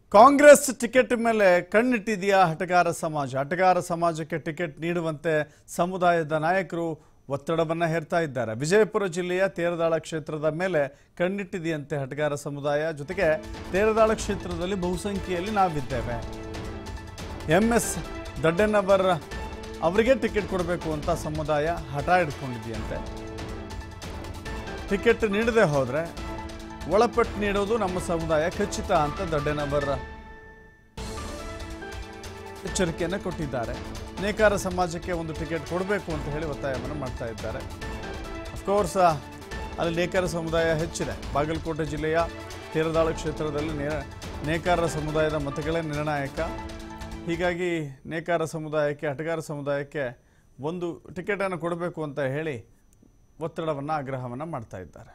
Congress ticket ಮೇಲೆ ಕಣ್ಣಿಟ್ಟಿದೆಯಾ ಹಟಗಾರ ಸಮಾಜ ಹಟಗಾರ ಸಮಾಜಕ್ಕೆ ಟಿಕೆಟ್ ನೀಡುವಂತೆ ಸಮುದಾಯದ ನಾಯಕರು ಒತ್ತಡವನ್ನ ಹೇರ್ತಾ ಇದ್ದಾರೆ ವಿಜಯಪುರ ಜಿಲ್ಲೆಯ ತೇರದಾಳ ಕ್ಷೇತ್ರದ ಮೇಲೆ ಕಣ್ಣಿಟ್ಟಿದೆಯಂತೆ ಹಟಗಾರ ಸಮುದಾಯ ಜೊತೆಗೆ ತೇರದಾಳ ಕ್ಷೇತ್ರದಲ್ಲಿ ಬಹುಸಂಖ್ಯೆಯಲ್ಲಿ ನಾವಿದ್ದೇವೆ ಎಂ ಎಸ್ ದಡ್ಡಣ್ಣವರ್ ಅವರಿಗೆ ಟಿಕೆಟ್ ಕೊಡಬೇಕು ಅಂತ ಸಮುದಾಯ ಹಠ ಹಿಡ್ಕೊಂಡಿದೆಯಂತೆ ಟಿಕೆಟ್ ನೀಡದೆ ಹೋದ್ರೆ ಒಳಪಟ್ಟು ನೀಡೋದು ನಮ್ಮ ಸಮುದಾಯ ಖಚಿತ ಅಂತ ದೊಡ್ಡನವರ ಎಚ್ಚರಿಕೆಯನ್ನು ಕೊಟ್ಟಿದ್ದಾರೆ ನೇಕಾರ ಸಮಾಜಕ್ಕೆ ಒಂದು ಟಿಕೆಟ್ ಕೊಡಬೇಕು ಅಂತ ಹೇಳಿ ಒತ್ತಾಯವನ್ನು ಮಾಡ್ತಾ ಇದ್ದಾರೆ ಅಫ್ಕೋರ್ಸ್ ಅಲ್ಲಿ ನೇಕಾರ ಸಮುದಾಯ ಹೆಚ್ಚಿದೆ ಬಾಗಲಕೋಟೆ ಜಿಲ್ಲೆಯ ತೇರದಾಳ ಕ್ಷೇತ್ರದಲ್ಲಿ ನೇ ನೇಕಾರ ಸಮುದಾಯದ ಮತಗಳೇ ನಿರ್ಣಾಯಕ ಹೀಗಾಗಿ ನೇಕಾರ ಸಮುದಾಯಕ್ಕೆ ಹಟಗಾರ ಸಮುದಾಯಕ್ಕೆ ಒಂದು ಟಿಕೆಟನ್ನು ಕೊಡಬೇಕು ಅಂತ ಹೇಳಿ ಒತ್ತಡವನ್ನು ಆಗ್ರಹವನ್ನು ಮಾಡ್ತಾ ಇದ್ದಾರೆ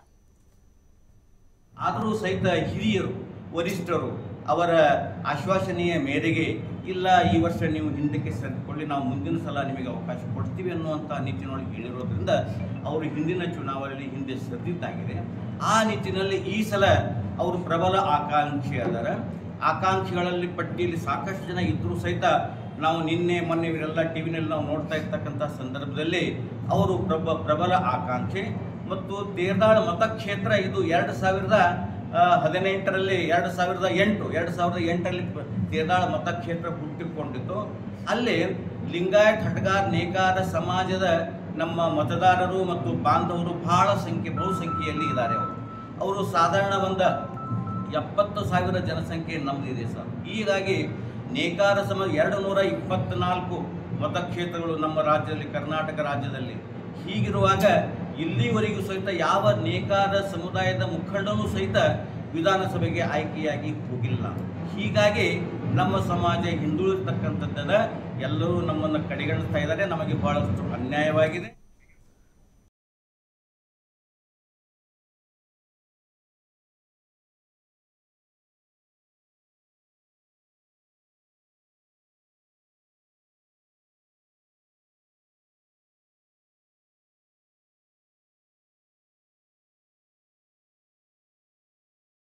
ಆದರೂ ಸಹಿತ ಹಿರಿಯರು ವರಿಷ್ಠರು ಅವರ ಆಶ್ವಾಸನೆಯ ಮೇರೆಗೆ ಇಲ್ಲ ಈ ವರ್ಷ ನೀವು ಹಿಂದಕ್ಕೆ ಸರಿದುಕೊಳ್ಳಿ ನಾವು ಮುಂದಿನ ಸಲ ನಿಮಗೆ ಅವಕಾಶ ಕೊಡ್ತೀವಿ ಅನ್ನುವಂಥ ನಿಟ್ಟಿನೊಳಗೆ ಹೇಳಿರೋದ್ರಿಂದ ಅವರು ಹಿಂದಿನ ಚುನಾವಣೆಯಲ್ಲಿ ಹಿಂದೆ ಸರಿದಿದ್ದಾಗಿದೆ ಆ ನಿಟ್ಟಿನಲ್ಲಿ ಈ ಸಲ ಅವರು ಪ್ರಬಲ ಆಕಾಂಕ್ಷಿ ಅದರ ಆಕಾಂಕ್ಷಿಗಳಲ್ಲಿ ಪಟ್ಟಿಯಲ್ಲಿ ಸಾಕಷ್ಟು ಜನ ಇದ್ದರೂ ಸಹಿತ ನಾವು ನಿನ್ನೆ ಮೊನ್ನೆ ಇವರೆಲ್ಲ ಟಿ ವಿನಲ್ಲಿ ನಾವು ನೋಡ್ತಾ ಇರ್ತಕ್ಕಂಥ ಸಂದರ್ಭದಲ್ಲಿ ಅವರು ಪ್ರಬ ಪ್ರಬಲ ಆಕಾಂಕ್ಷಿ ಮತ್ತು ತೇರ್ದಾಳ ಮತಕ್ಷೇತ್ರ ಇದು ಎರಡು ಸಾವಿರದ ಆ, ಹದಿನೆಂಟರಲ್ಲಿ ಎರಡು ಸಾವಿರದ ಎಂಟು ಎರಡು ಸಾವಿರದ ಎಂಟರಲ್ಲಿ ಪ- ತೇರ್ದಾಳ ಮತಕ್ಷೇತ್ರ ಹುಟ್ಟಿಕೊಂಡಿತ್ತು ಅಲ್ಲಿ ಲಿಂಗಾಯತ್ ಹಟಗಾರ್ ನೇಕಾರ ಸಮಾಜದ ನಮ್ಮ ಮತದಾರರು ಮತ್ತು ಬಾಂಧವರು ಬಹಳ ಸಂಖ್ಯೆ ಬಹುಸಂಖ್ಯೆಯಲ್ಲಿ ಇದ್ದಾರೆ ಅವರು ಅವರು ಸಾಧಾರಣ ಒಂದು ಎಪ್ಪತ್ತು ಸಾವಿರ ಜನಸಂಖ್ಯೆ ನಮ್ಮದಿದೆ ಸರ್ ಹೀಗಾಗಿ ನೇಕಾರ ಸಮಾಜ ಎರಡು ನೂರ ಇಪ್ಪತ್ನಾಲ್ಕು ಮತಕ್ಷೇತ್ರಗಳು ನಮ್ಮ ರಾಜ್ಯದಲ್ಲಿ ಕರ್ನಾಟಕ ರಾಜ್ಯದಲ್ಲಿ ಹೀಗಿರುವಾಗ ಇಲ್ಲಿವರೆಗೂ ಸಹಿತ ಯಾವ ನೇಕಾರ ಸಮುದಾಯದ ಮುಖಂಡನೂ ಸಹಿತ ವಿಧಾನಸಭೆಗೆ ಆಯ್ಕೆಯಾಗಿ ಹೋಗಿಲ್ಲ ಹೀಗಾಗಿ ನಮ್ಮ ಸಮಾಜ ಹಿಂದುಳಿರ್ತಕ್ಕಂಥದ್ದನ್ನ ಎಲ್ಲರೂ ನಮ್ಮನ್ನು ಕಡೆಗಣಿಸ್ತಾ ಇದ್ದಾರೆ ನಮಗೆ ಬಹಳಷ್ಟು ಅನ್ಯಾಯವಾಗಿದೆ